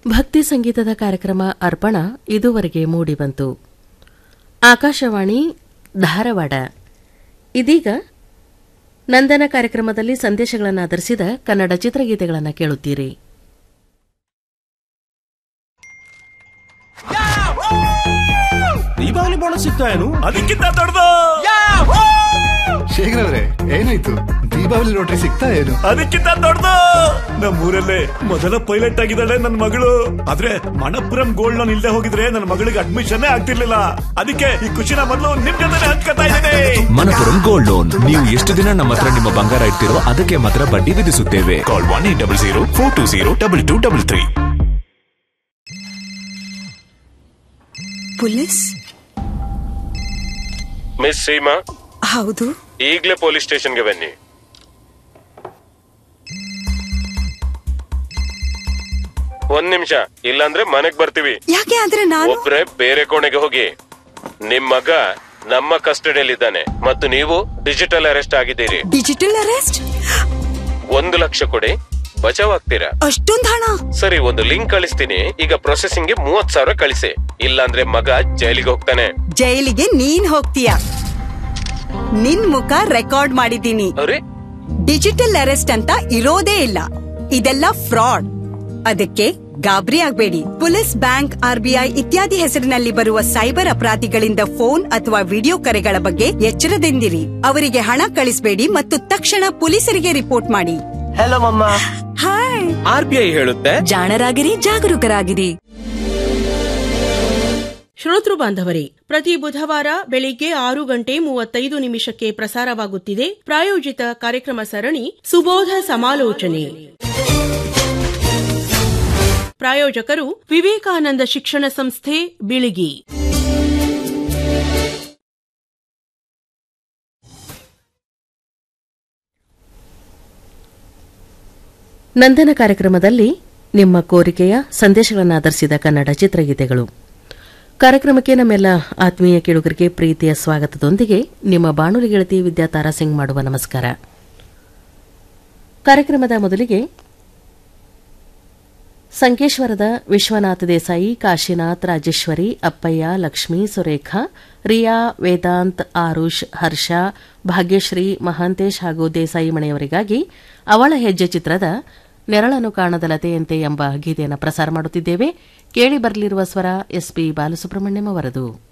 ಭಕ್ತಿ ಸಂಗೀತದ ಕಾರ್ಯಕ್ರಮ ಅರ್ಪಣ ಇದುವರೆಗೆ ಮೂಡಿಬಂತು ಆಕಾಶವಾಣಿ ಧಾರವಾಡ ಇದೀಗ ನಂದನ ಕಾರ್ಯಕ್ರಮದಲ್ಲಿ ಸಂದೇಶಗಳನ್ನು ಆಧರಿಸಿದ ಕನ್ನಡ ಚಿತ್ರಗೀತೆಗಳನ್ನು ಕೇಳುತ್ತೀರಿ ದೀಪಾವಳಿ ಬೋನಸ್ ಸಿಗ್ತಾ ಏನು ಅದಕ್ಕಿಂತ ದೊಡ್ಡದು ಶೇಖರ್ ಅವರೇ ಏನಾಯ್ತು ದೀಪಾವಳಿ ರೋಟ್ರಿ ಸಿಗ್ತಾ ಏನು ಅದಕ್ಕಿಂತ ದೊಡ್ಡದು ನಮ್ಮೂರಲ್ಲೇ ಮೊದಲ ಪೈಲಟ್ ಆಗಿದ್ದಾಳೆ ನನ್ನ ಮಗಳು ಆದ್ರೆ ಮಣಪುರಂ ಗೋಲ್ಡ್ ಲೋನ್ ಇಲ್ದೆ ಹೋಗಿದ್ರೆ ನನ್ನ ಮಗಳಿಗೆ ಅಡ್ಮಿಷನ್ ಆಗ್ತಿರ್ಲಿಲ್ಲ ಅದಕ್ಕೆ ಈ ಖುಷಿನ ಮೊದಲು ನಿಮ್ ಜೊತೆ ಹಂಚ್ಕೊತಾ ಇದ್ದೇನೆ ಮನಪುರಂ ಗೋಲ್ಡ್ ಲೋನ್ ನೀವು ಎಷ್ಟು ದಿನ ನಮ್ಮ ಹತ್ರ ನಿಮ್ಮ ಬಂಗಾರ ಇಡ್ತಿರೋ ಅದಕ್ಕೆ ಮಾತ್ರ ಬಡ್ಡಿ ವಿಧಿಸುತ್ತೇವೆ call one eight double zero four two zero double two double three police miss Seema ಹೌದು ಈಗ್ಲೇ ಪೊಲೀಸ್ ಸ್ಟೇಷನ್ಗೆ ಬನ್ನಿ ಒಂದ್ ನಿಮಿಷ ಇಲ್ಲಾಂದ್ರೆ ಮನೆಗ್ ಬರ್ತೀವಿ ಯಾಕೆ ಆದ್ರೆ ನಾನು ಒಬ್ರೆ ಬೇರೆ ಕೋಣೆಗೆ ಹೋಗಿ ನಿಮ್ ಮಗ ನಮ್ಮ ಕಸ್ಟಡಿಯಲ್ಲಿದ್ದಾನೆ ಮತ್ತು ನೀವು ಡಿಜಿಟಲ್ ಅರೆಸ್ಟ್ ಆಗಿದ್ದೀರಿ ಡಿಜಿಟಲ್ ಅರೆಸ್ಟ್ ಒಂದು ಲಕ್ಷ ಕೊಡಿ ಬಚಾವ್ ಆಗ್ತೀರಾ ಅಷ್ಟೊಂದ್ ಹಣ ಸರಿ ಒಂದು ಲಿಂಕ್ ಕಳಿಸ್ತೀನಿ ಈಗ ಪ್ರೊಸೆಸಿಂಗ್ ಗೆ ಮೂವತ್ ಸಾವಿರ ಕಳಿಸಿ ಇಲ್ಲಾಂದ್ರೆ ಮಗ ಜೈಲಿಗೆ ಹೋಗ್ತಾನೆ ಜೈಲಿಗೆ ನೀನ್ ಹೋಗ್ತೀಯ ನಿನ್ ಮುಖ ರೆಕಾರ್ಡ್ ಮಾಡಿದ್ದೀನಿ ಅರೆ ಡಿಜಿಟಲ್ ಅರೆಸ್ಟ್ ಅಂತ ಇರೋದೇ ಇಲ್ಲ ಇದೆಲ್ಲ ಫ್ರಾಡ್ ಅದಕ್ಕೆ ಗಾಬರಿ ಆಗ್ಬೇಡಿ ಪೊಲೀಸ್ ಬ್ಯಾಂಕ್ ಆರ್ಬಿಐ ಇತ್ಯಾದಿ ಹೆಸರಿನಲ್ಲಿ ಬರುವ ಸೈಬರ್ ಅಪರಾಧಿಗಳಿಂದ ಫೋನ್ ಅಥವಾ ವಿಡಿಯೋ ಕರೆಗಳ ಬಗ್ಗೆ ಎಚ್ಚರದಿಂದಿರಿ ಅವರಿಗೆ ಹಣ ಕಳಿಸಬೇಡಿ ಮತ್ತು ತಕ್ಷಣ ಪೊಲೀಸರಿಗೆ ರಿಪೋರ್ಟ್ ಮಾಡಿ ಹಲೋ ಮಮ್ಮ ಹಾಯ್ ಆರ್ ಬಿ ಐ ಹೇಳುತ್ತೆ ಜಾಣರಾಗಿರಿ ಜಾಗರೂಕರಾಗಿರಿ ಶ್ರೋತೃ ಬಾಂಧವರೇ ಪ್ರತಿ ಬುಧವಾರ ಬೆಳಿಗ್ಗೆ ಆರು ಗಂಟೆ ಮೂವತ್ತೈದು ನಿಮಿಷಕ್ಕೆ ಪ್ರಸಾರವಾಗುತ್ತಿದೆ ಪ್ರಾಯೋಜಿತ ಕಾರ್ಯಕ್ರಮ ಸರಣಿ ಸುಬೋಧ ಸಮಾಲೋಚನೆ ಪ್ರಾಯೋಜಕರು ವಿವೇಕಾನಂದ ಶಿಕ್ಷಣ ಸಂಸ್ಥೆ ಬಿಳಿಗಿ ನಂದನ ಕಾರ್ಯಕ್ರಮದಲ್ಲಿ ನಿಮ್ಮ ಕೋರಿಕೆಯ ಸಂದೇಶಗಳನ್ನು ಆಧರಿಸಿದ ಕನ್ನಡ ಚಿತ್ರಗೀತೆಗಳು ಕಾರ್ಯಕ್ರಮಕ್ಕೆ ನಮ್ಮೆಲ್ಲ ಆತ್ಮೀಯ ಕೇಳುಗರಿಗೆ ಪ್ರೀತಿಯ ಸ್ವಾಗತದೊಂದಿಗೆ ನಿಮ್ಮ ಬಾನುಲಿ ಗೆಳತಿ ವಿದ್ಯಾ ತಾರಾಸಿಂಗ್ ಮಾಡುವ ನಮಸ್ಕಾರ ಕಾರ್ಯಕ್ರಮದ ಮೊದಲಿಗೆ ಸಂಕೇಶ್ವರದ ವಿಶ್ವನಾಥ ದೇಸಾಯಿ ಕಾಶಿನಾಥ್ ರಾಜೇಶ್ವರಿ ಅಪ್ಪಯ್ಯ ಲಕ್ಷ್ಮೀ ಸುರೇಖಾ ರಿಯಾ ವೇದಾಂತ್ ಆರುಷ್ ಹರ್ಷ ಭಾಗ್ಯಶ್ರೀ ಮಹಾಂತೇಶ್ ಹಾಗೂ ದೇಸಾಯಿ ಮನೆಯವರಿಗಾಗಿ ಅವಳ ಹೆಜ್ಜೆ ಚಿತ್ರದ ನೆರಳನ್ನು ಕಾಣದ ಲತೆಯಂತೆ ಎಂಬ ಗೀತೆಯನ್ನು ಪ್ರಸಾರ ಮಾಡುತ್ತಿದ್ದೇವೆ ಕೇಳಿ ಬರಲಿರುವ ಸ್ವರ ಎಸ್ಪಿ ಬಾಲಸುಬ್ರಹ್ಮಣ್ಯಂ ಅವರದು